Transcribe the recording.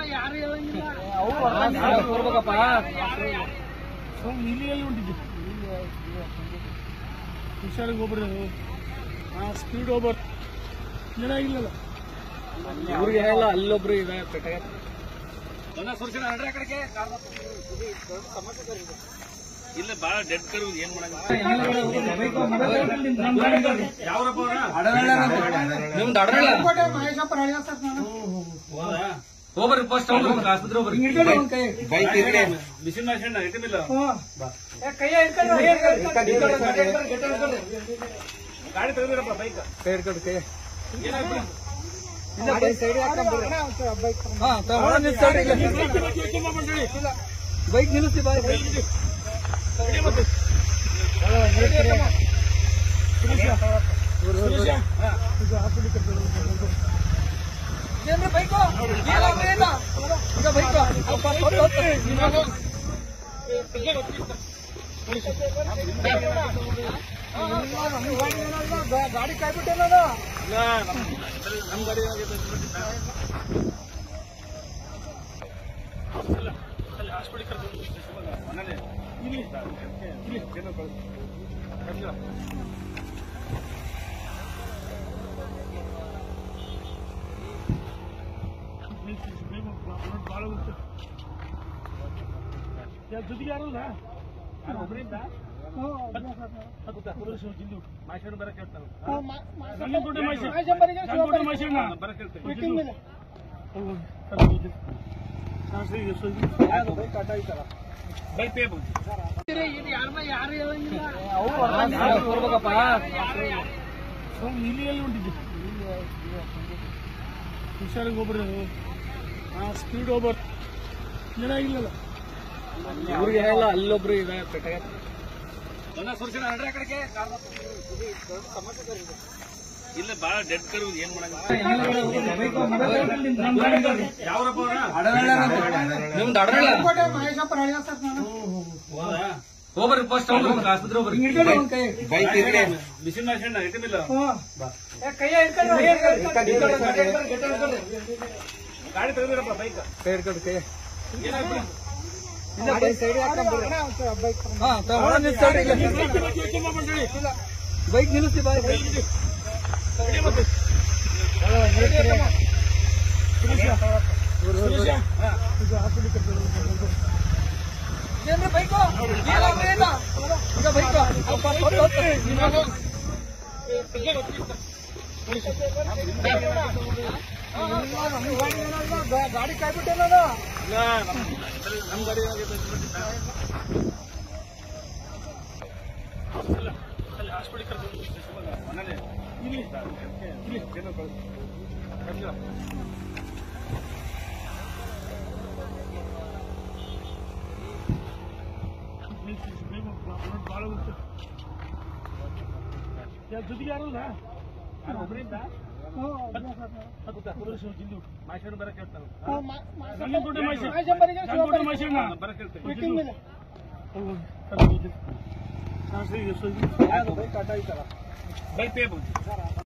ಬರ್ಬೇಕಪ್ಪ ಇಲ್ಲಿ ಎಲ್ಲಿ ಹೊಂಟಿದ್ದೆ ಹುಷಾರಿಗೆ ಹೋಗ್ಬಿಡ್ರಿ ಹಾಂ ಸ್ಪೀಡ್ ಹೋಗ್ಬಾರ್ದು ಏನಾಗಿಲ್ಲಲ್ಲ ಇವ್ರಿಗೆ ಹೇಳಲ್ಲ ಅಲ್ಲೊಬ್ರು ಇದೆ ಪೆಟ್ಟಾಗ ಇಲ್ಲ ಬಾಳ ಡೆಡ್ ಕರು ಏನ್ ಮಾಡಂಗ ನಿಮ್ದು ಅಡ್ರಲ್ಲ ಹೋಗ್ಬರ್ರಿ ಫಸ್ಟ್ ಆಸ್ಪತ್ರೆ ಹೋಗ್ಬರ್ರಿ ಬಿಸಿ ಮಾಡ್ಸಣ್ಣ ಐಟಮಿಲ್ಲ ಗಾಡಿ ತೆಗೆದಿರಪ್ಪ ಬೈಕ್ ಕೈ ಹಿಡ್ಕೊಂಡು ಕೈ ಬೈಕ್ ನಿಲ್ಲಿಸ್ತಿ ಬಾಯ್ ಗಾಡಿ ಕಾಯ್ಬಿಟ್ಟಿಲ್ಲ ನಮ್ ಗಾಡಿ ಹಾಸ್ಪಿಟಲ್ ಕರ್ಕೊಂಡು ಮನೇಲಿ ಇಲ್ಲಿ ಇಲ್ಲಿ ಜನ ಕಳ್ಸಿ. ಕಳ್ಸಿಲ್ಲ. ಭಾಳ ಉಂಟು ಯಾರ್ ಜೊತೆಗೆ ಯಾರಲ್ಲ ಒಬ್ರಿಂದ ಮಾಸ್ಟರ್ ಬರಕ್ ಹೇಳ್ತಾನೆ ಗಂಗನಕೋಟೆ ಮೈಸೂರು ಗಂಗನಕೋಟೆ ಮೈಸೂರಿನ ಬರಕ್ ಹೇಳ್ತೇನೆ ಬೈಕ್ ಪೇ ಬಂತು ಬರ್ಬೇಕಪ್ಪ ಇಲ್ಲಿ ಎಲ್ಲಿ ಹೊಂಟಿದ್ದೆ ಹುಷಾರಿಗೆ ಹೋಗ್ಬಿಡ್ರಿ ಹಾಂ ಸ್ಪೀಡ್ ಹೋಗ್ಬಾರ್ದು ಏನಾಗಿಲ್ಲಲ್ಲ ಇವ್ರಿಗೆ ಹೇಳಲ್ಲ ಅಲ್ಲೊಬ್ರು ಇದೆ ಪೆಟ್ಟಾಗ ಇಲ್ಲ ಬಾಳ ಡೆಡ್ ಕರು ಏನ್ ಮಾಡಂಗ ನಿಮ್ದು ಅಡ್ರಲ್ಲ ಹೋಗ್ಬರ್ರಿ ಫಸ್ಟ್ ಆಸ್ಪತ್ರೆ ಹೋಗ್ಬರ್ರಿ ಬಿಸಿ ಮಾಡ್ಸಣ್ಣ ಐಟಮಿಲ್ಲ ಗಾಡಿ ತೆಗೆದಿರಪ್ಪ ಬೈಕ್ ಕೈ ಹಿಡ್ಕೊಂಡು ಕೈ ಬೈಕ್ ನಿಲ್ಲಿಸ್ತಿ ಬಾಯ್ ಗಾಡಿ ಕಾಯ್ಬಿಟ್ಟಿಲ್ಲ ನಮ್ ಗಾಡಿ ಹಾಸ್ಪಿಟಲ್ ಕರ್ಕೊಂಡು ಮನೇಲಿ ಇಲ್ಲಿ ಇಲ್ಲಿ ಜನ ಕಳ್ಸಿ. ಕಳ್ಸಿಲ್ಲ. ಭಾಳ ಉಂಟು ಯಾರ್ ಜೊತೆಗೆ ಯಾರಲ್ಲ ಒಬ್ರಿಂದ ಮಾಸ್ಟರ್ ಬರಕ್ ಹೇಳ್ತಾನೆ ಗಂಗನಕೋಟೆ ಮೈಸೂರು ಗಂಗನಕೋಟೆ ಮೈಸೂರಿನ ಬರಕ್ ಹೇಳ್ತೇನೆ ಬೈಕ್ ಪೇ ಬಂತು